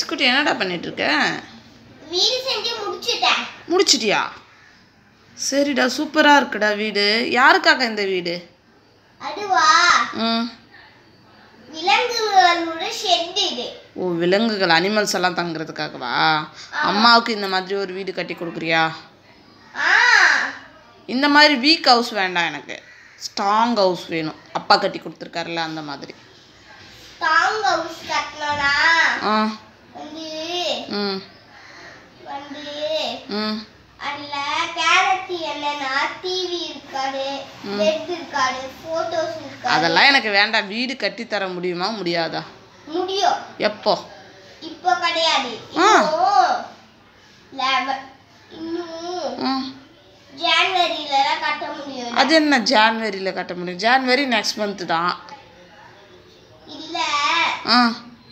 ஐஸ்குட்டி என்னடா பண்ணிட்டு இருக்க வீடு செஞ்சு முடிச்சுட்டேன் முடிச்சிட்டியா சரிடா சூப்பராக இருக்குடா வீடு யாருக்காக இந்த வீடு அதுவா ம் விலங்குகளோட ஷெட் இது ஓ விலங்குகள் அனிமல்ஸ் எல்லாம் தங்குறதுக்காகவா அம்மாவுக்கு இந்த மாதிரி ஒரு வீடு கட்டி கொடுக்குறியா ஆ இந்த மாதிரி வீக் ஹவுஸ் வேண்டாம் எனக்கு ஸ்ட்ராங் ஹவுஸ் வேணும் அப்பா கட்டி கொடுத்துருக்காருல அந்த மாதிரி தாங்க ஹவுஸ் கட்டணும்னா ஆ வந்து ம் வந்து ம் அதுல கேரட் என்னன்னா டிவி இருக்காது பெட் இருக்காது போட்டோஸ் இருக்காது அதெல்லாம் எனக்கு வேண்டாம் வீடு கட்டி தர முடியுமா முடியாதா முடியும் எப்போ இப்போ கிடையாது ஆ. இன்னும் லெவன் இன்னும் ம் ஜான்வரியில தான் கட்ட முடியும் அது என்ன ஜான்வரியில் கட்ட முடியும் ஜான்வரி நெக்ஸ்ட் மந்த்து தான் இல்ல ஆ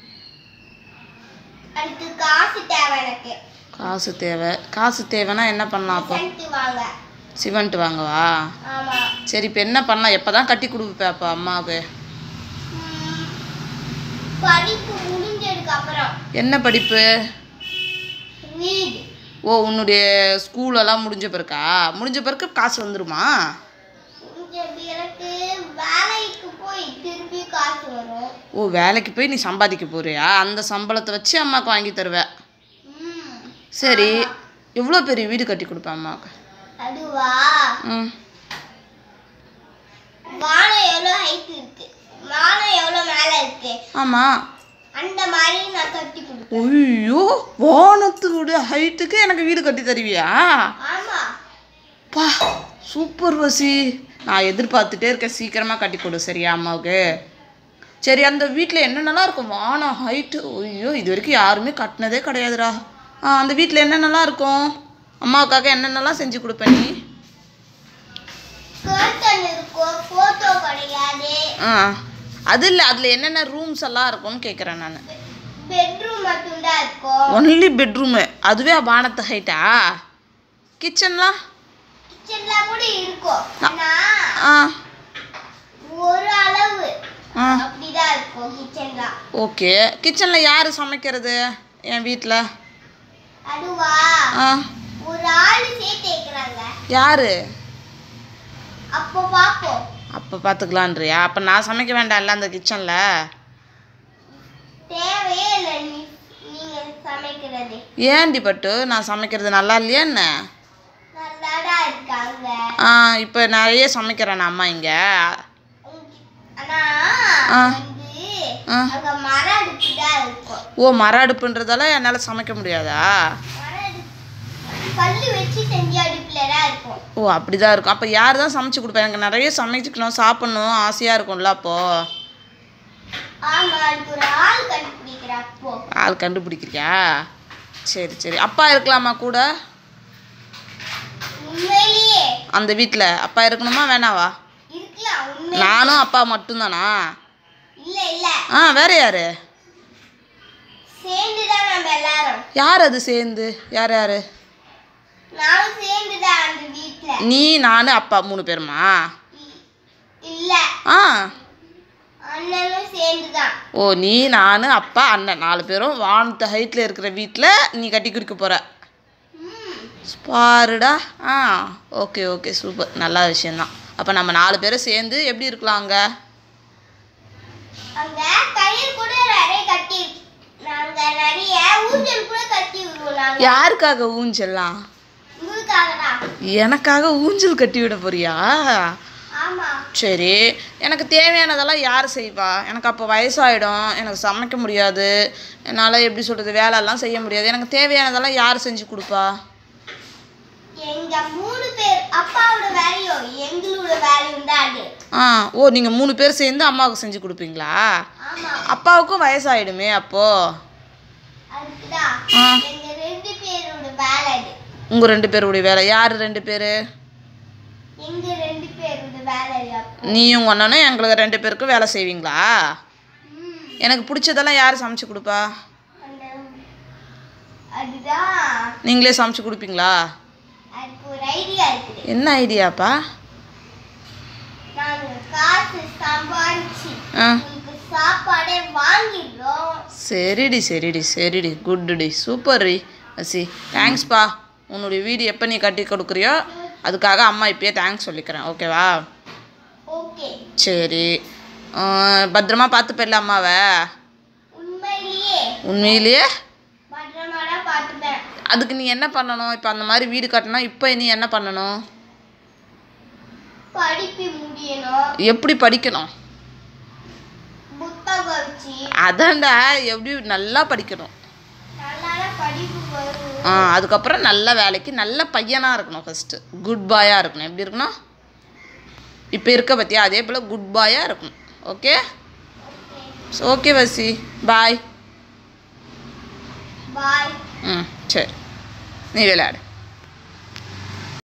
அதுக்கு காசு தேவை எனக்கு காசு தேவை காசு தேவைன்னா என்ன பண்ணலாம் அப்போ சென்ட் வாங்க சிமெண்ட் வாங்கவா ஆமா சரி இப்போ என்ன பண்ணலாம் எப்போ தான் கட்டி கொடுப்பேன் அப்போ அம்மாவுக்கு ம், படிப்பு முடிஞ்சதுக்கு அப்புறம் என்ன படிப்பு வீடு ஓ உன்னுடைய ஸ்கூலெல்லாம் முடிஞ்ச பிறக்கா முடிஞ்ச பிறகு காசு வந்துருமா முடிஞ்ச பிறகு வேலைக்கு போய் திருப்பி காசு வரும் ஓ வேலைக்கு போய் நீ சம்பாதிக்க போறியா அந்த சம்பளத்தை வச்சு அம்மாவுக்கு வாங்கி தருவ ம், சரி எவ்வளோ பெரிய வீடு கட்டி கொடுப்பேன் அம்மாவுக்கு அதுவா ம் வானம் எவ்வளோ ஹைட் இருக்கு வானம் எவ்வளோ மேல இருக்கு ஆமாம் அந்த மாதிரி நான் கட்டி கொடுப்பேன் ஐயோ வானத்தோட ஹைட்டுக்கு எனக்கு வீடு கட்டி தருவியா ஆமா பா சூப்பர் வசி நான் எதிர்பார்த்துட்டே இருக்கேன் சீக்கிரமாக கட்டி கொடு சரியா அம்மாவுக்கு சரி அந்த வீட்டில் என்னென்னலாம் இருக்கும் வானம் ஹைட்டு ஐயோ இது வரைக்கும் யாருமே கட்டினதே கிடையாதுடா ஆ அந்த வீட்டில் என்னென்னலாம் இருக்கும் அம்மாவுக்காக என்னென்னலாம் செஞ்சு கொடுப்ப நீ கர்டன் இருக்கும் போட்டோ கிடையாது ஆ அது இல்லை அதில் என்னென்ன ரூம்ஸ் எல்லாம் இருக்கும்னு கேட்குறேன் நான் பெட்ரூம் மட்டும்தான் இருக்கும் ஒன்லி பெட்ரூமு அதுவே வானத்து ஹைட்டா கிச்சன்லாம் கிச்சன்ல கூட இருக்கும் ஆனா ஆ ஒரு அளவு ஆ அப்படிதான் இருக்கும் கிச்சன்ல ஓகே கிச்சனில் யார் சமைக்கிறது என் வீட்டில் அதுவா ஆ ஒரு ஆளு சேர்த்து வைக்கிறாங்க யார் அப்போ பாப்போம் அப்போ பார்த்துக்கலான்றியா அப்போ நான் சமைக்க வேண்டாம்ல அந்த கிச்சனில் தேவையே இல்லை நீ நீங்க சமைக்கிறது ஏன்டி பட்டு நான் சமைக்கிறது நல்லா இல்லையா என்ன நல்லாடா இருக்காங்க ஆ இப்போ நிறைய சமைக்கிறேன் அம்மா இங்கே உங்க- ஆனா ஆ. வந்து ஆ. அங்க மர அடுப்பு தான் இருக்கும் ஓ மர அடுப்புன்றதால என்னால் சமைக்க முடியாதா மர அடுப்பு கல்லு வச்சு செஞ்ச அடுப்புல தான் இருக்கும் ஓ அப்படி தான் இருக்கும் அப்போ யார் தான் சமைச்சு கொடுப்பா எனக்கு நிறைய சமைச்சுக்கணும் சாப்பிட்ணும் ஆசையாக இருக்கும்ல அப்போது ஆமா அதுக்கு ஒரு ஆள் கண்டுபிடிக்கிற அப்போ ஆள் கண்டுபிடிக்கிறியா சரி சரி அப்பா இருக்கலாமா கூட உண்மையிலேயே அந்த வீட்டில் அப்பா இருக்கணுமா வேணாவா இருக்கலாம் உண்மை நானும் அப்பா மட்டும்தானா இல்ல இல்ல ஆ வேற யாரு சேர்ந்துதான் நம்ம எல்லாரும் யார் அது சேர்ந்து யார் யார் நானும் சேர்ந்துதான் அந்த வீட்ல நீ நான் அப்பா மூணு பேருமா இ- இல்ல ஆ அண்ணனும் சேர்ந்துதான் ஓ நீ நான் அப்பா அண்ணன் நாலு பேரும் வானத்து ஹைட்டில் இருக்கிற வீட்டில் நீ கட்டி குடிக்க போகிற ம் பாருடா ஆ ஓகே ஓகே சூப்பர் நல்ல விஷயந்தான் அப்போ நம்ம நாலு பேரும் சேர்ந்து எப்படி இருக்கலாம் அங்கே அங்க கயிறு கூட நிறைய கட்டி நாங்க நிறைய ஊஞ்சல் கூட கட்டி விடுவோம் நாங்க யாருக்காக ஊஞ்சல்லாம் உங்களுக்காக தான் எனக்காக ஊஞ்சல் கட்டி விட போறியா ஆமா சரி எனக்கு தேவையானதெல்லாம் யார் செய்வா எனக்கு அப்போ வயசாயிடும் எனக்கு சமைக்க முடியாது என்னால் எப்படி சொல்கிறது வேலையெல்லாம் செய்ய முடியாது எனக்கு தேவையானதெல்லாம் யார் செஞ்சு கொடுப்பா எங்க மூணு பேர் அப்பாவோட வேலையும் எங்களோட வேலையும் தான் அது ஆ ஓ நீங்கள் மூணு பேர் சேர்ந்து அம்மாவுக்கு செஞ்சு கொடுப்பீங்களா ஆமா அப்பாவுக்கும் வயசாயிடுமே அப்போது அதுக்குதான் ஆ. எங்க ரெண்டு பேரோட வேலை அது உங்கள் ரெண்டு பேருடைய வேலை யார் ரெண்டு பேர் எங்க ரெண்டு பேரோட வேலை அது அப்போ நீயும் உங்கள் அண்ணனும் எங்களுக்கு ரெண்டு பேருக்கும் வேலை செய்வீங்களா ம், எனக்கு பிடிச்சதெல்லாம் யார் சமைச்சு கொடுப்பா அந்த அதுதான் நீங்களே சமைச்சு கொடுப்பீங்களா அதுக்கு ஒரு ஐடியா இருக்குது என்ன ஐடியாப்பா நாங்க காசு சம்பாதிச்சு ஆ உங்களுக்கு சாப்பாடே வாங்கிடுறோம் சரிடி சரிடி சரிடி குட்டுடி சூப்பர்டி வசி தேங்க்ஸ்ப்பா உன்னுடைய வீடு எப்போ நீ கட்டி கொடுக்குறியோ அதுக்காக அம்மா இப்பயே தேங்க்ஸ் சொல்லிக்கிறேன் ஓகேவா ஓகே சரி ஆஹ் பத்திரமா பார்த்து போயிடல அம்மாவை உண்மையிலேயே உண்மையிலேயே பத்திரமா தான் பார்த்துப்பேன் அதுக்கு நீ என்ன பண்ணணும் இப்போ அந்த மாதிரி வீடு கட்டணும் இப்போ நீ என்ன பண்ணணும் படிப்பு முடியணும் எப்படி படிக்கணும் புத்தகம் வச்சு அதான்டா எப்படி நல்லா படிக்கணும் நல்லா படிப்பு வரும் ஆ அதுக்கப்புறம் நல்ல வேலைக்கு நல்ல பையனாக இருக்கணும் ஃபஸ்ட்டு குட் பாயாக இருக்கணும் எப்படி இருக்கணும் இப்போ இருக்க பற்றியா அதே போல் குட் பாயாக இருக்கணும் ஓகே ஓகே வசி பாய் பாய் ம் சரி நீ விளையாடு